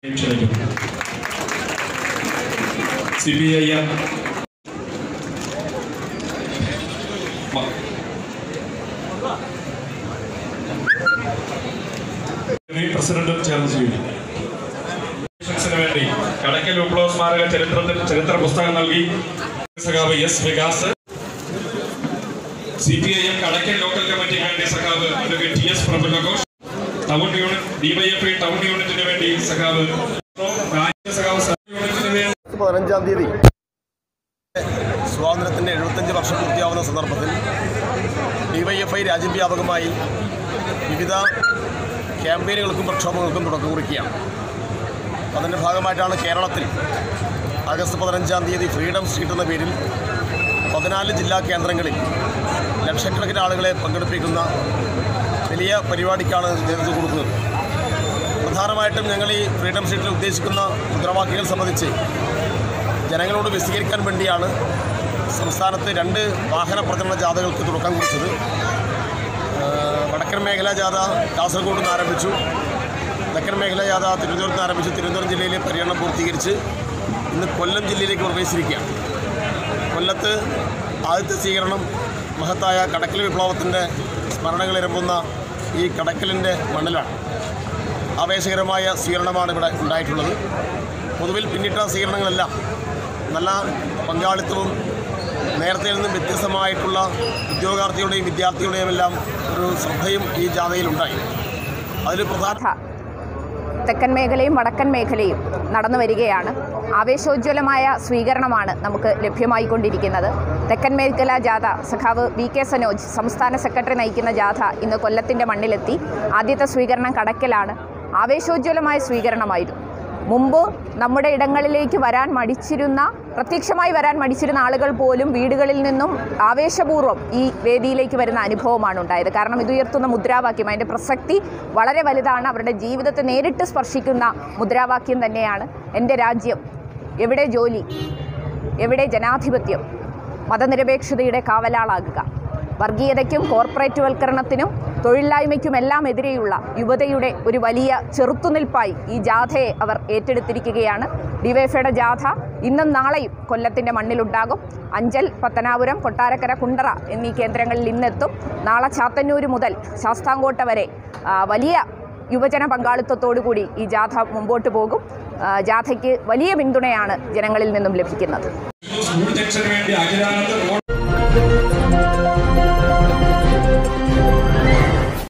ക്ഷണിക്കുന്നു C P I M പ്രസിഡന്റും ചേർന്ന് ചെയ്യും ന് വേണ്ടി കടക്കൽ വിപ്ലവ സ്മാരക ചരിത്രത്തിൽ ചരിത്ര പുസ്തകം നൽകി സഖാവ് S Vikas C P I M Kadakkal local കമ്മിറ്റിക്ക് വേണ്ടി സഖാവ് advocate T S Prafullaghosh town unit DYFI town യൂണിറ്റിന് വേണ്ടി സഖാവ് രാജ്യ സഖാവ് സബ് യൂണിറ്റിന് വേണ്ടി പതിനഞ്ചാം തീയതി സ്വാതന്ത്ര്യത്തിൻ്റെ എഴുപത്തഞ്ച് വർഷം പൂർത്തിയാവുന്ന സന്ദർഭത്തിൽ ഡിവൈഎഫ്ഐ രാജ്യവ്യാപകമായി വിവിധ ക്യാമ്പയിനുകൾക്കും പ്രക്ഷോഭങ്ങൾക്കും തുടക്കം കുറിക്കുകയാണ് അതിൻ്റെ ഭാഗമായിട്ടാണ് കേരളത്തിൽ ആഗസ്റ്റ് പതിനഞ്ചാം തീയതി ഫ്രീഡം സ്ട്രീറ്റ് എന്ന പേരിൽ പതിനാല് ജില്ലാ കേന്ദ്രങ്ങളിൽ ലക്ഷക്കണക്കിന് ആളുകളെ പങ്കെടുപ്പിക്കുന്ന വലിയ പരിപാടിക്കാണ് നേതൃത്വം കൊടുക്കുന്നത് പ്രധാനമായിട്ടും ഞങ്ങൾ ഈ ഫ്രീഡം സ്ട്രീറ്റിൽ ഉദ്ദേശിക്കുന്ന മുദ്രാവാക്യങ്ങൾ സംബന്ധിച്ച് ജനങ്ങളോട് വിശദീകരിക്കാൻ വേണ്ടിയാണ് സംസ്ഥാനത്ത് രണ്ട് വാഹന പ്രചരണ ജാഥകൾക്ക് തുടക്കം കുറിച്ചത് ഏഹ് വടക്കൻ മേഖലാ ജാഥ കാസർഗോഡ് നിന്ന് ആരംഭിച്ചു തെക്കൻ മേഖലാ ജാഥ തിരുവനന്തപുരത്ത് നിന്ന് ആരംഭിച്ച് തിരുവനന്തപുരം ജില്ലയിലെ പര്യടനം പൂർത്തീകരിച്ച് ഇന്ന് കൊല്ലം ജില്ലയിലേക്ക് പ്രവേശിച്ചിരിക്കുകയാണ് കൊല്ലത്ത് ആദ്യത്തെ സ്വീകരണം മഹത്തായ കടക്കൽ വിപ്ലവത്തിൻ്റെ സ്മരണകളിരമ്പുന്ന ഈ കടക്കലിൻ്റെ മണ്ണിലാണ് ആവേശകരമായ സ്വീകരണമാണ് ഇവിടെ ഉണ്ടായിട്ടുള്ളത് പൊതുവിൽ പിന്നിട്ട സ്വീകരണങ്ങളെല്ലാം നല്ല പങ്കാളിത്തവും നേരത്തെ നിന്നും വ്യത്യസ്തമായിട്ടുള്ള ഉദ്യോഗാർത്ഥികളുടെയും വിദ്യാർത്ഥികളുടെയും എല്ലാം ഒരു ശ്രദ്ധയും ഈ ജാഥയിലുണ്ടായി അതിൽ പ്രധാന ജാഥ തെക്കൻ മേഖലയും വടക്കൻ മേഖലയും നടന്നു വരികയാണ് ആവേശോജ്വലമായ സ്വീകരണമാണ് നമുക്ക് ലഭ്യമായിക്കൊണ്ടിരിക്കുന്നത് തെക്കൻ മേഖല ജാഥ സഖാവ് വി കെ സനോജ് സംസ്ഥാന സെക്രട്ടറി നയിക്കുന്ന ജാഥ ഇന്ന് കൊല്ലത്തിൻ്റെ മണ്ണിലെത്തി ആദ്യത്തെ സ്വീകരണം കടക്കലാണ് ആവേശോജ്വലമായ സ്വീകരണമായിരുന്നു മുമ്പ് നമ്മുടെ ഇടങ്ങളിലേക്ക് വരാൻ മടിച്ചിരുന്ന പ്രത്യക്ഷമായി വരാൻ മടിച്ചിരുന്ന ആളുകൾ പോലും വീടുകളിൽ നിന്നും ആവേശപൂർവ്വം ഈ വേദിയിലേക്ക് വരുന്ന അനുഭവമാണ് ഉണ്ടായത് കാരണം ഇത് ഉയർത്തുന്ന മുദ്രാവാക്യം അതിൻ്റെ പ്രസക്തി വളരെ വലുതാണ് അവരുടെ ജീവിതത്തെ നേരിട്ട് സ്പർശിക്കുന്ന മുദ്രാവാക്യം തന്നെയാണ് എൻ്റെ രാജ്യം എവിടെ ജോലി എവിടെ ജനാധിപത്യം മതനിരപേക്ഷതയുടെ കാവലാളാകുക വർഗീയതയ്ക്കും കോർപ്പറേറ്റ് വൽക്കരണത്തിനും തൊഴിലില്ലായ്മയ്ക്കുമെല്ലാം എതിരെയുള്ള യുവതയുടെ ഒരു വലിയ ചെറുത്തുനിൽപ്പായി ഈ ജാഥയെ അവർ ഏറ്റെടുത്തിരിക്കുകയാണ് ഡിവൈഫയുടെ ജാഥ ഇന്നും നാളെയും കൊല്ലത്തിൻ്റെ മണ്ണിലുണ്ടാകും അഞ്ചൽ പത്തനാപുരം കൊട്ടാരക്കര കുണ്ടറ എന്നീ കേന്ദ്രങ്ങളിൽ ഇന്നെത്തും നാളെ ചാത്തന്നൂർ മുതൽ ശാസ്താംകോട്ട വരെ ആ, വലിയ യുവജന പങ്കാളിത്തത്തോടു കൂടി ഈ ജാഥ മുമ്പോട്ട് പോകും ആ, ജാഥയ്ക്ക് വലിയ പിന്തുണയാണ് ജനങ്ങളിൽ നിന്നും ലഭിക്കുന്നത് സ്കൂൾ ജംഗ്ഷന് വേണ്ടി അഖിലാനന്ദ റോഡ്